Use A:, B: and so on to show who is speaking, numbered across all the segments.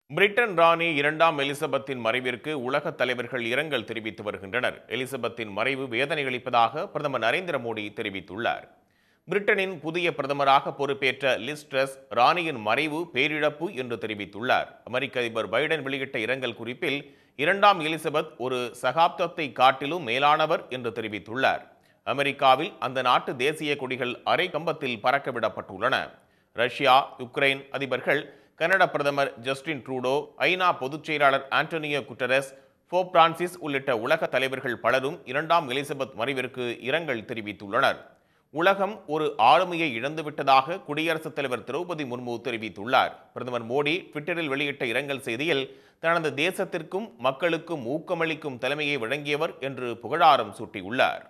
A: Britain ராணி இரண்டாம் எலிசபெத்தின் மறைவிற்கு உலக தலைவர்கள் இரங்கல் தெரிவித்து வருகின்றனர் எலிசபெத்தின் மறைவு வேதனை அளிப்பதாக பிரதமர் நரேந்திர மோடி தெரிவித்துள்ளார் பிரிட்டனின் புதிய பிரதமராக பொறுப்பேற்ற லிஸ்ட்ரஸ் ராணியின் மறைவு பேரிழப்பு என்று தெரிவித்துள்ளார் அமெரிக்க அதிபர் பைடன் வெளியிட்ட இரங்கல் குறிப்பில் இரண்டாம் எலிசபெத் ஒரு சகாப்தத்தை காட்டிலும் மேலானவர் என்று தெரிவித்துள்ளார் அமெரிக்காவில் அந்த நாட்டு தேசிய கொடிகள் அரை கம்பத்தில் பறக்கவிடப்பட்டுள்ளன ரஷ்யா யுக்ரைன் அதிபர்கள் கனட பிரதமர் ஜஸ்டின் ட்ரூடோ ஐநா பொதுச் செயலாளர் ஆண்டோனியோ குட்டரஸ் போப் பிரான்சிஸ் உள்ளிட்ட உலக தலைவர்கள் பலரும் இரண்டாம் எலிசபெத் மறைவிற்கு இரங்கல் தெரிவித்துள்ளனர் உலகம் ஒரு ஆளுமையை இழந்துவிட்டதாக குடியரசுத் தலைவர் திரௌபதி முர்மு தெரிவித்துள்ளார் பிரதமர் மோடி ட்விட்டரில் வெளியிட்ட இரங்கல் செய்தியில் தனது தேசத்திற்கும் மக்களுக்கும் ஊக்கமளிக்கும் தலைமையை வழங்கியவர் என்று புகழாரம் சூட்டியுள்ளார்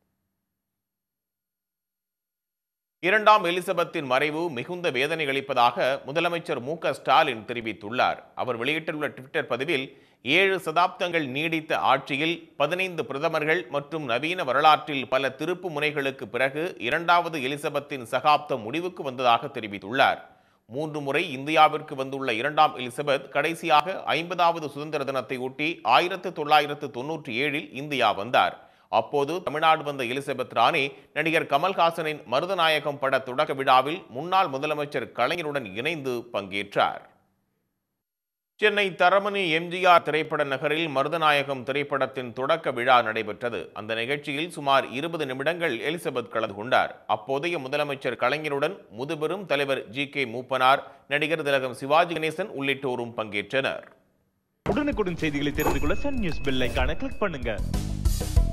A: இரண்டாம் எலிசபெத்தின் மறைவு மிகுந்த வேதனை அளிப்பதாக முதலமைச்சர் மு க ஸ்டாலின் தெரிவித்துள்ளார் அவர் வெளியிட்டுள்ள ட்விட்டர் பதிவில் ஏழு சதாப்தங்கள் நீடித்த ஆட்சியில் பதினைந்து பிரதமர்கள் மற்றும் நவீன வரலாற்றில் பல திருப்பு முனைகளுக்கு பிறகு இரண்டாவது எலிசபெத்தின் சகாப்தம் முடிவுக்கு வந்ததாக தெரிவித்துள்ளார் மூன்று முறை இந்தியாவிற்கு வந்துள்ள இரண்டாம் எலிசபெத் கடைசியாக ஐம்பதாவது சுதந்திர தினத்தை ஒட்டி ஆயிரத்து தொள்ளாயிரத்து தொன்னூற்றி ஏழில் இந்தியா வந்தார் அப்போது தமிழ்நாடு வந்த எலிசபெத் ராணி நடிகர் கமல்ஹாசனின் மருதநாயகம் பட தொடக்க விழாவில் முன்னாள் முதலமைச்சர் கலைஞருடன் இணைந்து பங்கேற்றார் சென்னை தரமணி எம்ஜிஆர் திரைப்பட நகரில் மருதநாயகம் திரைப்படத்தின் தொடக்க விழா நடைபெற்றது அந்த நிகழ்ச்சியில் சுமார் இருபது நிமிடங்கள் எலிசபெத் கலந்து கொண்டார் அப்போதைய முதலமைச்சர் கலைஞருடன் முதுபெரும் தலைவர் ஜி கே மூப்பனார் நடிகர் திலகம் சிவாஜி கணேசன் உள்ளிட்டோரும் பங்கேற்றனர்
B: உடனுக்குடன் செய்திகளை தெரிந்து கொள்ள சன் நியூஸ் பெல் ஐகானை கிளிக் பண்ணுங்க